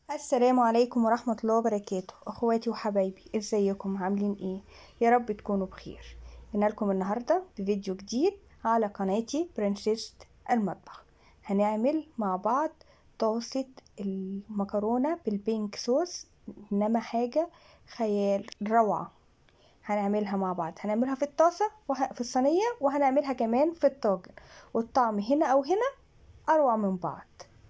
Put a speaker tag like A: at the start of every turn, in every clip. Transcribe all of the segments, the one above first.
A: السلام عليكم ورحمة الله وبركاته اخواتي وحبايبي ازيكم عاملين ايه يا رب تكونوا بخير جينا لكم النهاردة بفيديو جديد على قناتي برنسيس المطبخ هنعمل مع بعض طاسة المكرونة بالبينك صوص انما حاجة خيال روعة هنعملها مع بعض هنعملها في الطاسة وه... في الصينية وهنعملها كمان في الطاجن والطعم هنا او هنا اروع من بعض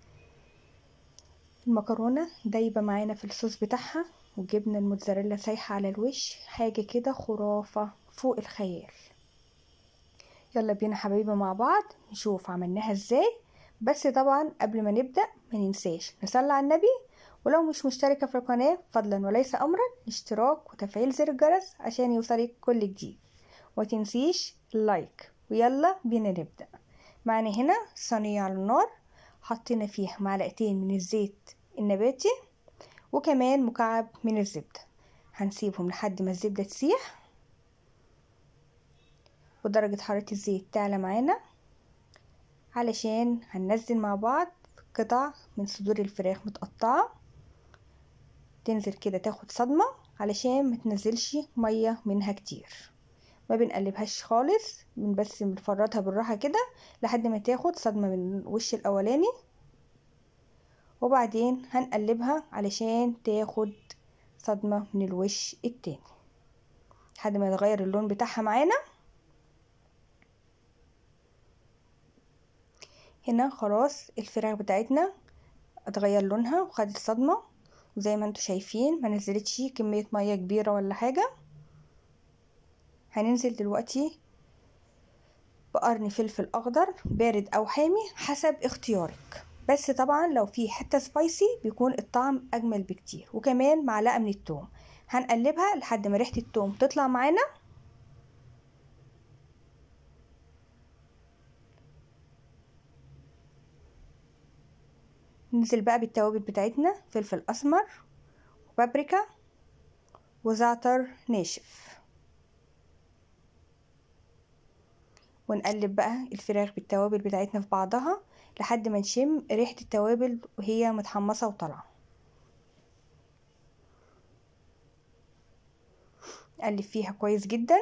A: المكرونة دايبة معانا في الصوص بتاعها وجبنا الموتزاريلا سايحة على الوش حاجة كده خرافة فوق الخيال يلا بينا حبايبي مع بعض نشوف عملناها ازاي بس طبعا قبل ما نبدأ ما ننساش نصلي على النبي ولو مش مشتركة في القناة فضلا وليس أمرا اشتراك وتفعيل زر الجرس عشان يوصلك كل جديد وتنسيش اللايك ويلا بينا نبدأ معنا هنا صينية على النار حطينا فيها معلقتين من الزيت النباتي وكمان مكعب من الزبدة هنسيبهم لحد ما الزبدة تسيح ودرجة حرارة الزيت تعلى معانا علشان هننزل مع بعض قطع من صدور الفراخ متقطعة تنزل كده تاخد صدمة علشان ما تنزلش مية منها كتير ما بنقلبهاش خالص من بس بنفرطها بالراحة كده لحد ما تاخد صدمة من الوش الأولاني وبعدين هنقلبها علشان تاخد صدمة من الوش التاني لحد ما يتغير اللون بتاعها معانا هنا خلاص الفراخ بتاعتنا اتغير لونها وخدت صدمة وزي ما انتوا شايفين ما نزلتش كمية مية كبيرة ولا حاجة هننزل دلوقتي بقرن فلفل اخضر بارد او حامي حسب اختيارك بس طبعا لو في حتة سبايسي بيكون الطعم اجمل بكتير وكمان معلقة من التوم هنقلبها لحد ما ريحة التوم تطلع معانا ننزل بقى بالتوابل بتاعتنا فلفل اسمر وبابريكا وزعتر ناشف ونقلب بقى الفراخ بالتوابل بتاعتنا في بعضها لحد ما نشم ريحة التوابل وهي متحمصة وطالعة نقلب فيها كويس جدا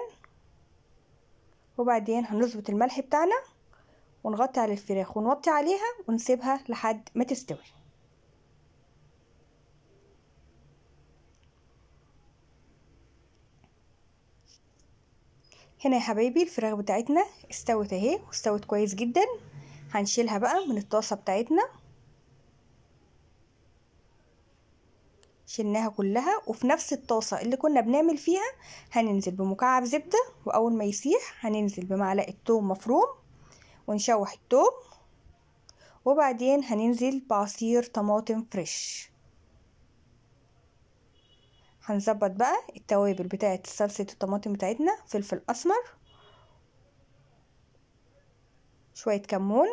A: وبعدين هنظبط الملح بتاعنا ونغطي على الفراخ ونوطي عليها ونسيبها لحد ما تستوي هنا يا حبايبي الفراخ بتاعتنا استوت اهي واستوت كويس جدا هنشيلها بقى من الطاسة بتاعتنا شلناها كلها وفي نفس الطاسة اللي كنا بنعمل فيها هننزل بمكعب زبدة وأول ما يسيح هننزل بمعلقة توم مفروم ونشوح التوم وبعدين هننزل بعصير طماطم فريش هنظبط بقى التوابل بتاعة صلصة الطماطم بتاعتنا فلفل أسمر شوية كمون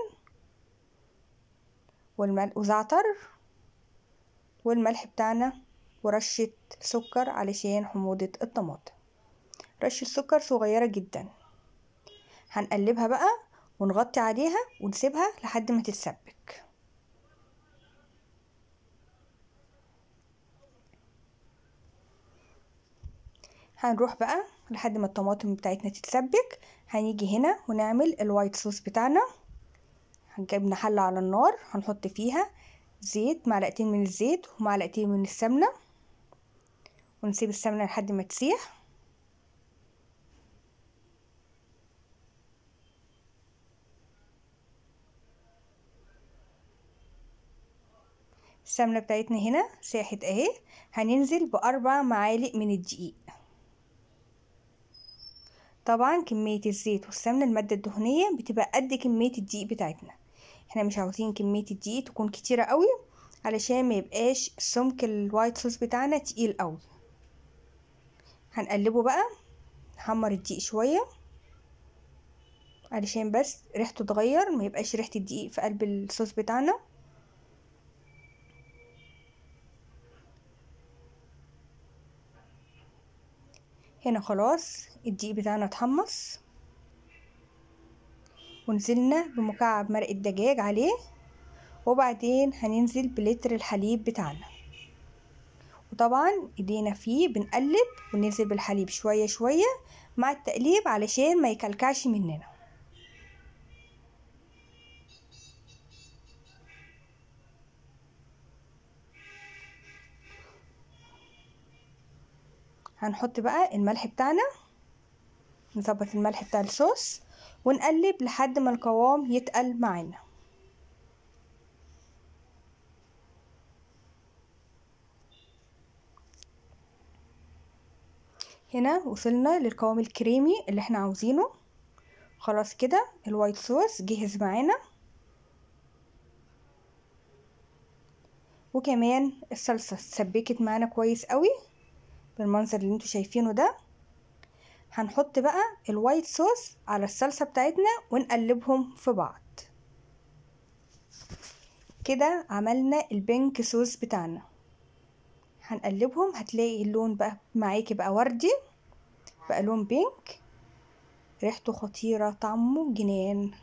A: والملح وزعتر والملح بتاعنا ورشة سكر علشان حموضة الطماطم رشة سكر صغيرة جدا هنقلبها بقى ونغطي عليها ونسيبها لحد ما تتسبك هنروح بقى لحد ما الطماطم بتاعتنا تتسبك هنيجي هنا ونعمل الوايت صوص بتاعنا جبنا حلة على النار هنحط فيها زيت معلقتين من الزيت ومعلقتين من السمنة ونسيب السمنة لحد ما تسيح السمنة بتاعتنا هنا ساحت اهي هننزل بأربع معالق من الدقيق طبعا كمية الزيت والسمنة المادة الدهنية بتبقى قد كمية الدقيق بتاعتنا احنا مش عاوزين كمية الدقيق تكون كتيرة قوي علشان ما يبقاش سمك الوايت صوص بتاعنا تقيل قوي هنقلبه بقى نحمر الدقيق شوية علشان بس ريحته تغير ما يبقاش ريحة الدقيق في قلب الصوص بتاعنا هنا خلاص الدقيق بتاعنا اتحمص ونزلنا بمكعب مرق الدجاج عليه وبعدين هننزل بلتر الحليب بتاعنا وطبعا ايدينا فيه بنقلب وننزل بالحليب شوية شوية مع التقليب علشان ما يكلكعش مننا هنحط بقى الملح بتاعنا نظبط الملح بتاع الصوص ونقلب لحد ما القوام يتقل معانا هنا وصلنا للقوام الكريمي اللي احنا عاوزينه خلاص كده الوايت صوص جهز معانا وكمان الصلصة اتسبكت معانا كويس قوي بالمنظر اللي انتوا شايفينه ده هنحط بقى الوايت صوص على الصلصة بتاعتنا ونقلبهم في بعض كده عملنا البينك صوص بتاعنا هنقلبهم هتلاقي اللون بقى معاكي بقى وردي بقى لون بينك ريحته خطيرة طعمه جنان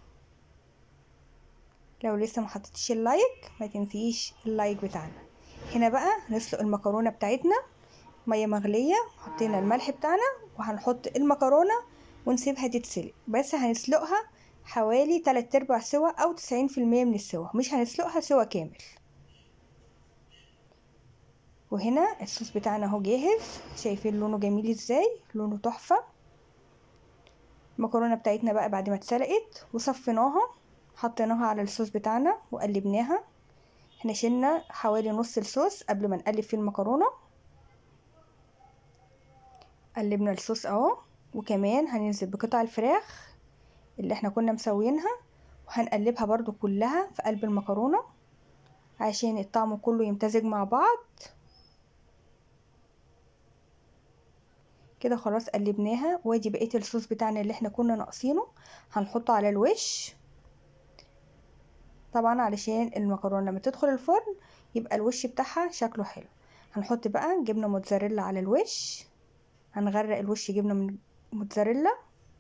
A: لو لسه ما حطيتيش اللايك ما تنسيش اللايك بتاعنا هنا بقى هنسلق المكرونة بتاعتنا مية مغلية حطينا الملح بتاعنا وهنحط المكرونة ونسيبها تتسلق بس هنسلقها حوالي تلات ارباع سوا او تسعين في المية من السوا مش هنسلقها سوا كامل وهنا الصوص بتاعنا اهو جاهز شايفين لونه جميل ازاي لونه تحفة المكرونة بتاعتنا بقى بعد ما اتسلقت وصفيناها حطيناها على الصوص بتاعنا وقلبناها احنا شلنا حوالي نص الصوص قبل ما نقلب فيه المكرونة قلبنا الصوص اهو وكمان هننزل بقطع الفراخ اللي احنا كنا مسوينها وهنقلبها برضو كلها في قلب المكرونة عشان الطعم كله يمتزج مع بعض كده خلاص قلبناها وادي بقية الصوص بتاعنا اللي احنا كنا ناقصينه هنحطه على الوش طبعا علشان المكرونة لما تدخل الفرن يبقى الوش بتاعها شكله حلو هنحط بقى جبنة موتزاريلا على الوش هنغرق الوش جبنة من موتزاريلا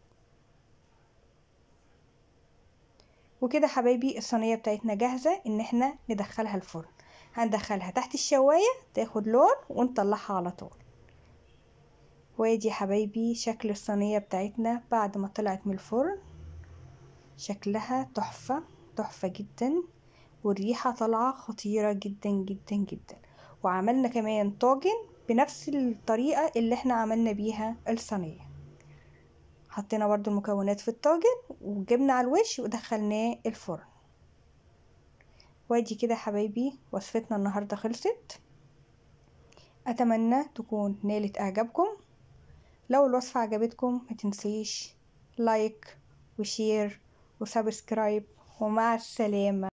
A: وكده حبايبي الصينية بتاعتنا جاهزة ان احنا ندخلها الفرن هندخلها تحت الشواية تاخد لون ونطلعها على طول وادي حبايبي شكل الصينية بتاعتنا بعد ما طلعت من الفرن شكلها تحفة تحفة جدا والريحة طالعة خطيرة جدا جدا جدا وعملنا كمان طاجن بنفس الطريقة اللي احنا عملنا بيها الصينية حطينا برضو المكونات في الطاجن وجبنا على الوش ودخلناه الفرن وادي كده حبايبي وصفتنا النهاردة خلصت اتمنى تكون نالت اعجابكم لو الوصفة عجبتكم ما تنسيش لايك وشير وسبسكرايب ومع السلامة